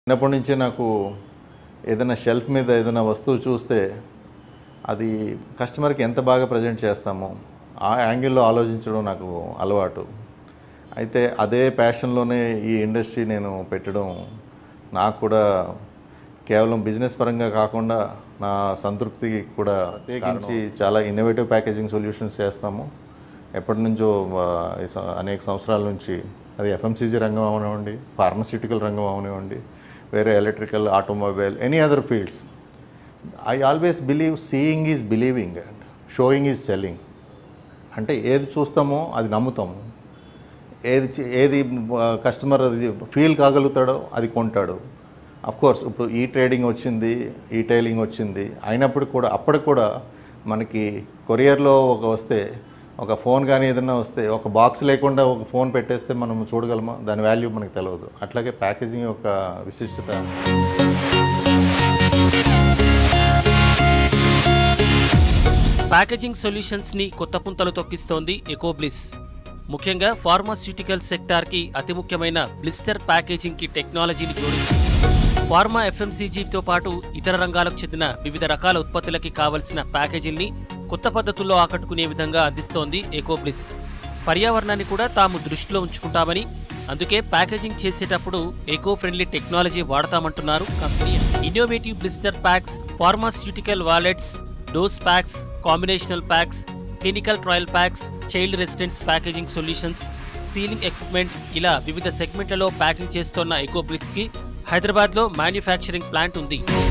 చిన్నప్పటి నుంచే నాకు ఏదైనా షెల్ఫ్ మీద ఏదైనా వస్తువు చూస్తే అది కస్టమర్కి ఎంత బాగా ప్రజెంట్ చేస్తామో ఆ యాంగిల్లో ఆలోచించడం నాకు అలవాటు అయితే అదే ప్యాషన్లోనే ఈ ఇండస్ట్రీ నేను పెట్టడం నాకు కూడా కేవలం బిజినెస్ పరంగా కాకుండా నా సంతృప్తికి కూడా ప్రత్యేకించి చాలా ఇన్నోవేటివ్ ప్యాకేజింగ్ సొల్యూషన్స్ చేస్తాము ఎప్పటి నుంచో ఆ, ఈ స- అనేక సంవత్సరాల నుంచి అది ఎఫ్ఎంసీజీ రంగం అవనివ్వండి ఫార్మస్యూటికల్ రంగం అవనివ్వండి వేరే electrical automobile any other fields I always believe seeing is believing and showing is selling అంటే ఏది చూస్తామో అది నమ్ముతాము ఏది చే- ఏది కస్టమర్ అది ఫీల్ కాగలుగుతాడో అది కొంటాడు కోర్స్ ఇప్పుడు ఈ ట్రేడింగ్ వచ్చింది ఈ టైలింగ్ వచ్చింది అయినప్పుడు కూడా అప్పటికి కూడా మనకి కొరియర్లో ఒక వస్తే ఒక ఫోన్ కానీ ఏదైనా వస్తే ఒక బాక్స్ లేకుండా ఒక ఫోన్ పెట్టేస్తే మనం చూడగలమా దాని వాల్యూ మనకు తెలియదు అట్లాగే ప్యాకేజింగ్ యొక్క విశిష్టత ప్యాకేజింగ్ సొల్యూషన్స్ ని కొత్త పుంతలు తొక్కిస్తోంది ఎకోబ్లిస్ ముఖ్యంగా ఫార్మాస్యూటికల్ సెక్టార్ కి అతి ముఖ్యమైన బ్లిస్టర్ ప్యాకేజింగ్ కి టెక్నాలజీని జోడించి ఫార్మా ఎఫ్ఎంసీజీతో పాటు ఇతర రంగాలకు చెందిన వివిధ రకాల ఉత్పత్తులకి కావలసిన ప్యాకేజింగ్ ని కొత్త పద్ధతుల్లో ఆకట్టుకునే విధంగా అందిస్తోంది ఎకోబ్లిస్ పర్యావరణాన్ని కూడా తాము దృష్టిలో ఉంచుకుంటామని అందుకే ప్యాకేజింగ్ చేసేటప్పుడు ఎకో ఫ్రెండ్లీ టెక్నాలజీ వాడతామంటున్నారు company innovative blister packs pharmaceutical wallets dose packs combinational packs clinical trial packs child residents packaging solutions sealing equipment ఇలా వివిధ సెగ్మెంట్లలో ప్యాకింగ్ చేస్తోన్న ఎకోబ్లిక్స్ కి హైదరాబాద్ లో మ్యానుఫ్యాక్చరింగ్ ప్లాంట్ ఉంది